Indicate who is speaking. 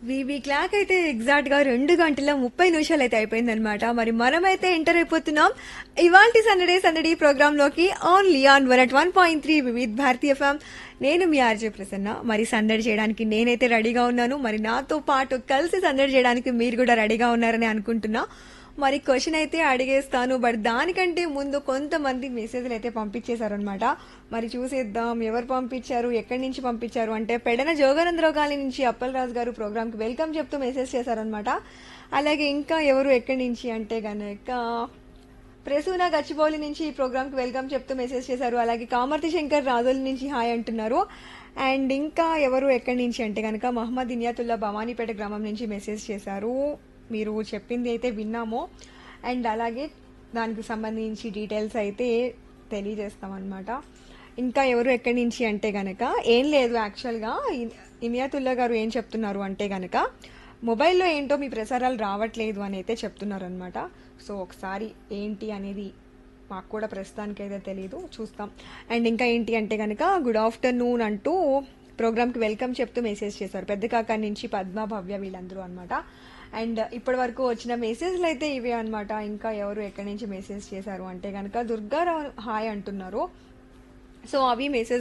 Speaker 1: VV clock అయితే exact గా రెండు గంటల ముప్పై నిమిషాలు అయితే అయిపోయిందనమాట మరి మనమైతే ఎంటర్ అయిపోతున్నాం ఇవాల్టి సందడే సందడి ప్రోగ్రామ్ లోకి only on one at one point three Vividh Bharati F M నేను మీ ఆర్జే ప్రసన్న మరి సందడి చేయడానికి నేనైతే రెడీగా ఉన్నాను మరి నాతో పాటు కలిసి సందడి చేయడానికి మీరు కూడా రెడీగా ఉన్నారని అనుకుంటున్నా మరి క్వశ్చన్ అయితే అడిగేస్తాను బట్ దానికంటే ముందు కొంతమంది మెసేజ్లు అయితే పంపించేశారనమాట మరి చూసేద్దాం ఎవరు పంపించారు ఎక్కడి నుంచి పంపించారు అంటే పెడన జోగానందరావు కాలనీ నుంచి అప్పలరాజు గారు ప్రోగ్రామ్కి వెల్కమ్ చెప్తూ మెసేజ్ చేశారనమాట అలాగే ఇంకా ఎవరు ఎక్కడి నుంచి అంటే గనక ప్రసూన గచ్చిబౌలి నుంచి ఈ ప్రోగ్రామ్కి వెల్కమ్ చెప్తూ మెసేజ్ చేశారు అలాగే కామర్తి శంకర్ రాజోలి నుంచి హాయ్ అంటున్నారు అండ్ ఇంకా ఎవరు ఎక్కడి నుంచి అంటే కనుక మహమ్మద్ ఇనియాతుల్లా భవానీపేట గ్రామం నుంచి మెసేజ్ చేశారు మీరు చెప్పింది అయితే విన్నాము అండ్ అలాగే దానికి సంబంధించి డీటెయిల్స్ అయితే తెలియజేస్తామన్నమాట ఇంకా ఎవరు ఎక్కడి నుంచి అంటే గనక ఏం లేదు యాక్చువల్గా ఇన్- ఇనియాతుల్లా గారు ఏం చెప్తున్నారు అంటే గనక మొబైల్లో ఏంటో మీ ప్రసారాలు రావట్లేదు అని అయితే చెప్తున్నారు అనమాట సో ఒకసారి ఏంటి అనేది మాకు కూడా ప్రస్తుతానికి అయితే తెలియదు చూస్తాం అండ్ ఇంకా ఏంటి అంటే కనుక గుడ్ ఆఫ్టర్నూన్ అంటూ ప్రోగ్రామ్కి వెల్కమ్ చెప్తూ మెసేజ్ చేశారు పెద్ద కాకా నుంచి పద్మ భవ్య వీళ్ళందరూ అనమాట అండ్ ఇప్పటి వరకు వచ్చిన మెసేజ్లు అయితే ఇవే అనమాట ఇంకా ఎవరు ఎక్కడి నుంచి మెసేజ్ చేశారు అంటే కనుక దుర్గారావు హాయ్ అంటున్నారు సో అవి మెసేజ్